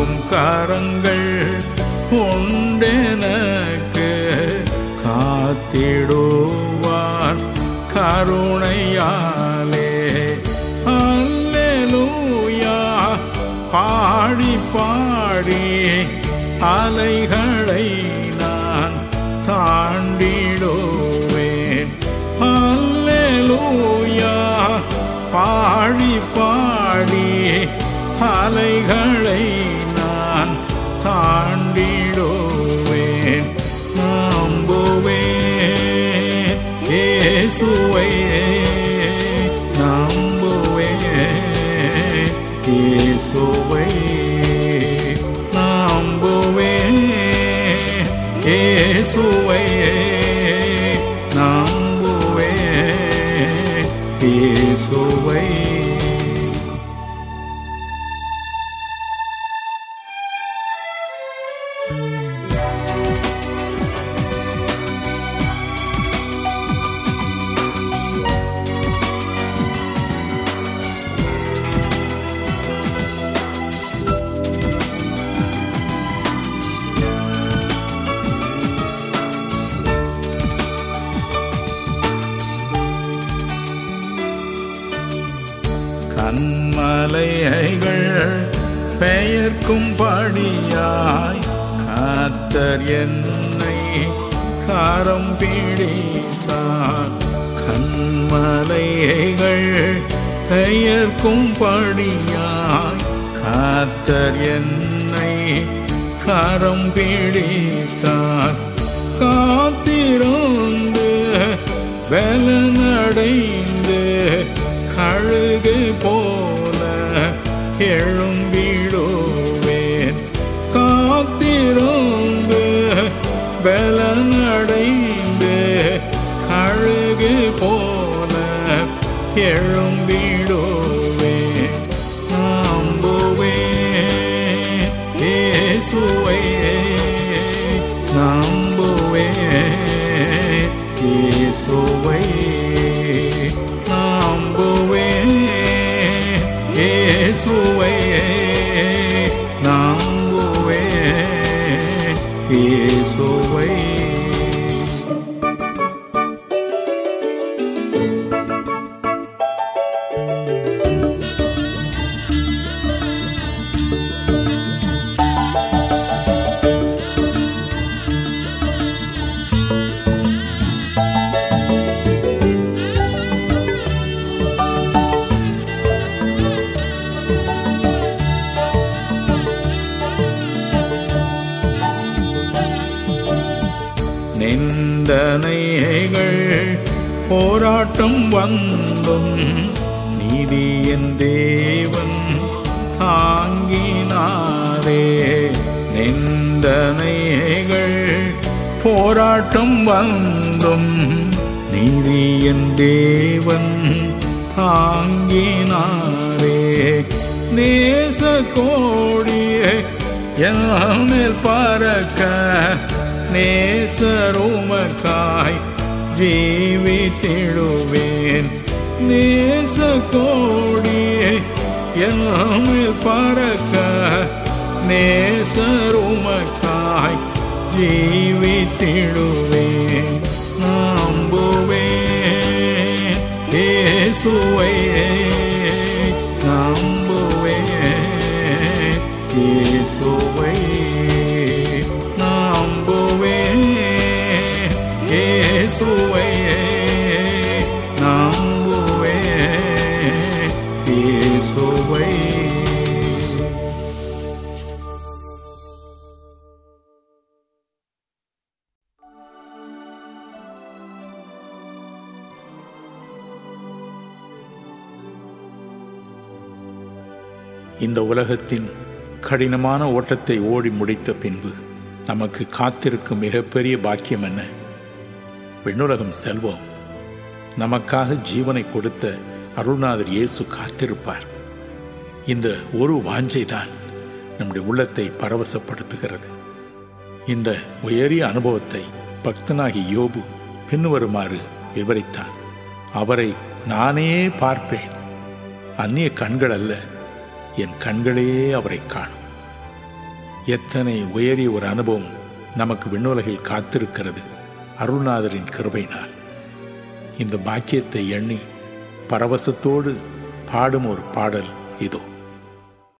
தாங்கும் கரங்கள் உண்டெனக்கு காத்திடுவார் கருணையாலே அல்லேலூயா பாடி பாடி அலைகளை நான் தாண்டிடுவேன் அல்லேலூயா பாடி பாடி அலைகளை நான் தாண்டிடுவேன் நம்புவேன் இயேசுவை நம்புவேன் இயேசுவை நம்புவேன் இயேசுவை நம்புவேன் இயேசுவை கண்மலைகள் பெயர்க்கும் படியாய் காத்தர் என்னை காரம் பிடித்தார் கண்மலைகள் பெயர்க்கும் படியாய் காத்தர் என்னை காரம் பிடித்தார் காத்திருந்து பலனடைந்து கழுகு போல எழும்பிடுவேன் காத்திருந்து பலனடைந்து கழுகு போல எழும்பிடுவேன் நம்புவேன் இயேசுவை நம்புவேன் இயேசுவை நம்புவேன் இயேசுவை நம்புவேன் இயேசுவை நிந்தனைகள் போராட்டம் வந்தும் நீதியின் தேவன் தாங்கினாரே நிந்தனைகள் போராட்டம் வந்தும் நீதியின் தேவன் தாங்கினாரே நேச கோடியே என் மேல் பறக்க நேசருமக்காய் ஜீவித்திடுவேன் நேச கோடியே என் மேல் பறக்க நேசருமக்காய் ஜீவித்திடுவேன் நம்புவேன் இயேசுவை நம்புவேன் இயேசுவை நம்புவேன் இயேசுவை நம்புவேன் இயேசுவை இந்த உலகத்தின் கடினமான ஓட்டத்தை ஓடி முடித்த பின்பு நமக்கு காத்திருக்கும் மிகப்பெரிய பாக்கியம் என்ன விண்ணுலகம் செல்வோம் நமக்காக ஜீவனை கொடுத்த அருள்நாதர் இயேசு காத்திருப்பார் இந்த ஒரு வாஞ்சை தான் நம்முடைய உள்ளத்தை பரவசப்படுத்துகிறது இந்த உயரிய அனுபவத்தை பக்தனாகி யோபு பின்வருமாறு விவரித்தார் அவரை நானே பார்ப்பேன் அந்நிய கண்கள் அல்ல என் கண்களே அவரை காணும் எத்தனை உயரிய ஒரு அனுபவம் நமக்கு விண்ணுலகில் காத்திருக்கிறது அருள்நாதரின் கிருபையினால் இந்த பாக்கியத்தை எண்ணி பரவசத்தோடு பாடும் ஒரு பாடல் இதோ